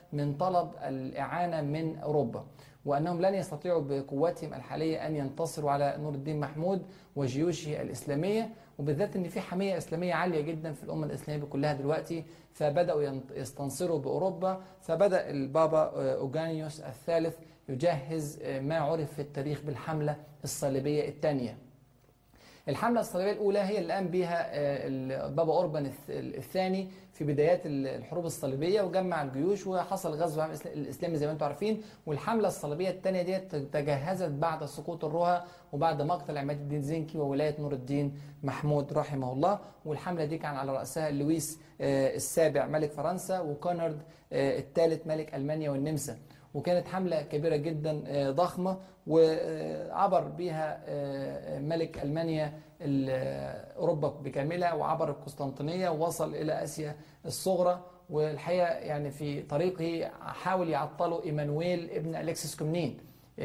من طلب الإعانة من أوروبا وأنهم لن يستطيعوا بقوتهم الحالية أن ينتصروا على نور الدين محمود وجيوشه الإسلامية وبالذات أن في حمية إسلامية عالية جدا في الأمة الإسلامية كلها دلوقتي فبدأوا يستنصروا بأوروبا فبدأ البابا أوغانيوس الثالث يجهز ما عرف في التاريخ بالحملة الصليبية الثانية الحملة الصليبية الأولى هي اللي قام بها البابا أوربان الثاني في بدايات الحروب الصليبية وجمع الجيوش وحصل غزو الإسلامي زي ما أنتم عارفين والحملة الصليبية الثانية دي تجهزت بعد سقوط الرها وبعد مقتل عماد الدين زنكي وولاية نور الدين محمود رحمه الله والحملة دي كان على رأسها لويس السابع ملك فرنسا وكونرد الثالث ملك ألمانيا والنمسا وكانت حملة كبيرة جدا ضخمة وعبر بها ملك ألمانيا أوروبا بكاملها وعبر القسطنطينية ووصل إلى آسيا الصغرى والحقيقة يعني في طريقه حاول يعطله إيمانويل ابن أليكسيس كومنين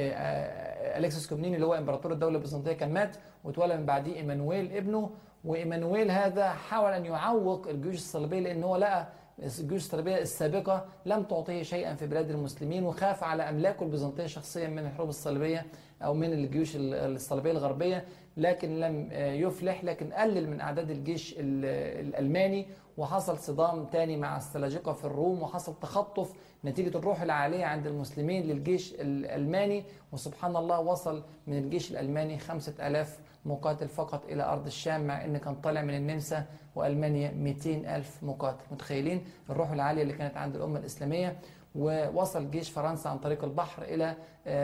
أليكسيس كومنين اللي هو إمبراطور الدولة البيزنطية كان مات وتولى من بعديه إيمانويل ابنه وإيمانويل هذا حاول أن يعوق الجيوش الصليبية لأن هو لقى الجيوش الصليبية السابقة لم تعطيه شيئا في بلاد المسلمين وخاف على أملاكه البيزنطية شخصيا من الحروب الصليبية أو من الجيوش الصليبية الغربية لكن لم يفلح لكن قلل من أعداد الجيش الألماني وحصل صدام تاني مع السلاجقة في الروم وحصل تخطف نتيجة الروح العالية عند المسلمين للجيش الألماني وسبحان الله وصل من الجيش الألماني خمسة ألاف مقاتل فقط إلى أرض الشام مع أن كان طالع من النمسا وألمانيا 200 ألف مقاتل متخيلين الروح العالية اللي كانت عند الأمة الإسلامية ووصل جيش فرنسا عن طريق البحر إلى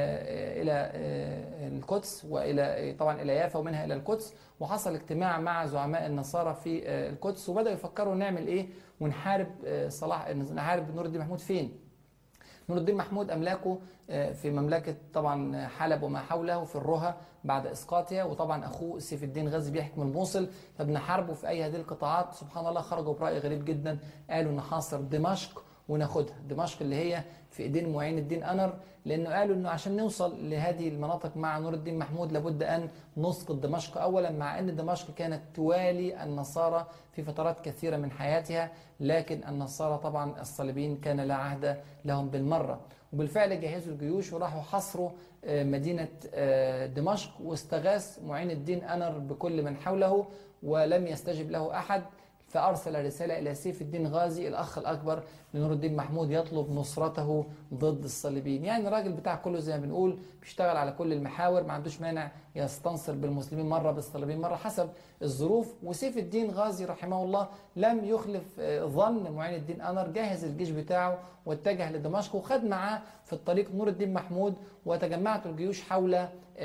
إلى القدس وإلى طبعا إلى يافا ومنها إلى القدس وحصل اجتماع مع زعماء النصارى في القدس وبدأوا يفكروا نعمل إيه ونحارب صلاح نحارب نور الدين محمود فين نور الدين محمود أملاكه في مملكة طبعا حلب وما حوله في الرها بعد إسقاطها وطبعا أخوه سيف الدين غازي بيحكم الموصل فبنحاربه في أي هذه القطاعات سبحان الله خرجوا برأي غريب جدا قالوا نحاصر دمشق وناخدها دمشق اللي هي في ايدين معين الدين انر لانه قالوا انه عشان نوصل لهذه المناطق مع نور الدين محمود لابد ان نسقط دمشق اولا مع ان دمشق كانت توالي النصارى في فترات كثيره من حياتها لكن النصارى طبعا الصليبيين كان لا عهد لهم بالمره وبالفعل جهزوا الجيوش وراحوا حصروا مدينه دمشق واستغاث معين الدين انر بكل من حوله ولم يستجب له احد فأرسل رسالة إلى سيف الدين غازي الأخ الأكبر لنور الدين محمود يطلب نصرته ضد الصليبيين يعني الراجل بتاع كله زي ما بنقول بيشتغل على كل المحاور ما عندوش مانع يستنصر بالمسلمين مرة بالصليبيين مرة حسب الظروف وسيف الدين غازي رحمه الله لم يخلف ظن معين الدين أنر جهز الجيش بتاعه واتجه لدمشق وخد معاه في الطريق نور الدين محمود وتجمعت الجيوش حول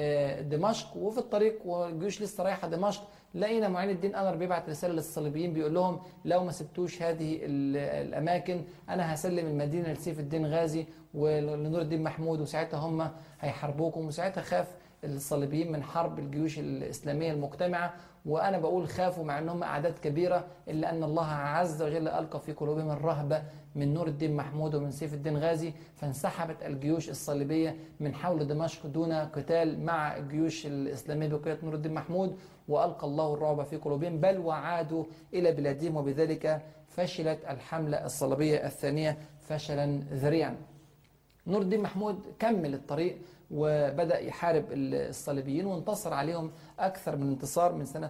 دمشق وفي الطريق والجيوش لسه رايحة دمشق لقينا معين الدين أنر بيبعت رسالة للصليبيين بيقول لهم لو ما سبتوش هذه الأماكن أنا هسلم المدينة لسيف الدين غازي ولنور الدين محمود وساعتها هم هيحاربوكم وساعتها خاف الصليبيين من حرب الجيوش الإسلامية المجتمعة وأنا بقول خافوا مع أنهم أعداد كبيرة إلا أن الله عز وجل ألقى في قلوبهم الرهبة من نور الدين محمود ومن سيف الدين غازي فانسحبت الجيوش الصليبية من حول دمشق دون قتال مع الجيوش الإسلامية بقيادة نور الدين محمود وألقى الله الرعب في قلوبهم بل وعادوا إلى بلادهم وبذلك فشلت الحملة الصليبية الثانية فشلا ذريعا نور الدين محمود كمل الطريق وبدأ يحارب الصليبيين وانتصر عليهم أكثر من انتصار من سنة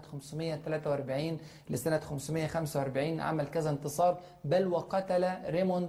543 لسنة 545 عمل كذا انتصار بل وقتل ريموند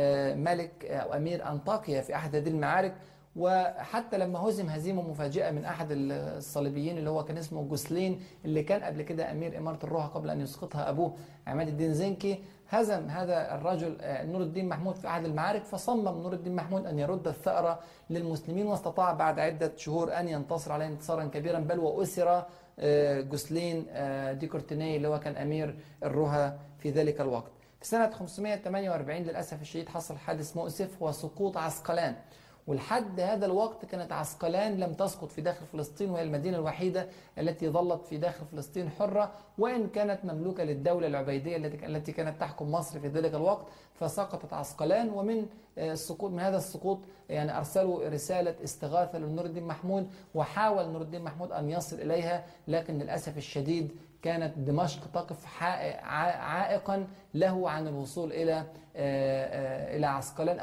ملك أو أمير أنطاكيا في أحد هذه المعارك وحتى لما هزم هزيمة مفاجئة من أحد الصليبيين اللي هو كان اسمه جوسلين اللي كان قبل كده أمير إمارة الروحة قبل أن يسقطها أبوه عماد الدين زنكي هزم هذا الرجل نور الدين محمود في أحد المعارك فصمم نور الدين محمود أن يرد الثأرة للمسلمين واستطاع بعد عدة شهور أن ينتصر عليه انتصارا كبيرا بل وأسر جوسلين دي كورتيني اللي هو كان أمير الرها في ذلك الوقت في سنة 548 للأسف الشديد حصل حادث مؤسف وسقوط عسقلان ولحد هذا الوقت كانت عسقلان لم تسقط في داخل فلسطين وهي المدينة الوحيدة التي ظلت في داخل فلسطين حرة وإن كانت مملوكة للدولة العبيدية التي كانت تحكم مصر في ذلك الوقت فسقطت عسقلان ومن السقوط من هذا السقوط يعني أرسلوا رسالة استغاثة لنور الدين محمود وحاول نور الدين محمود أن يصل إليها لكن للأسف الشديد كانت دمشق تقف عائقا له عن الوصول إلى إلى عسقلان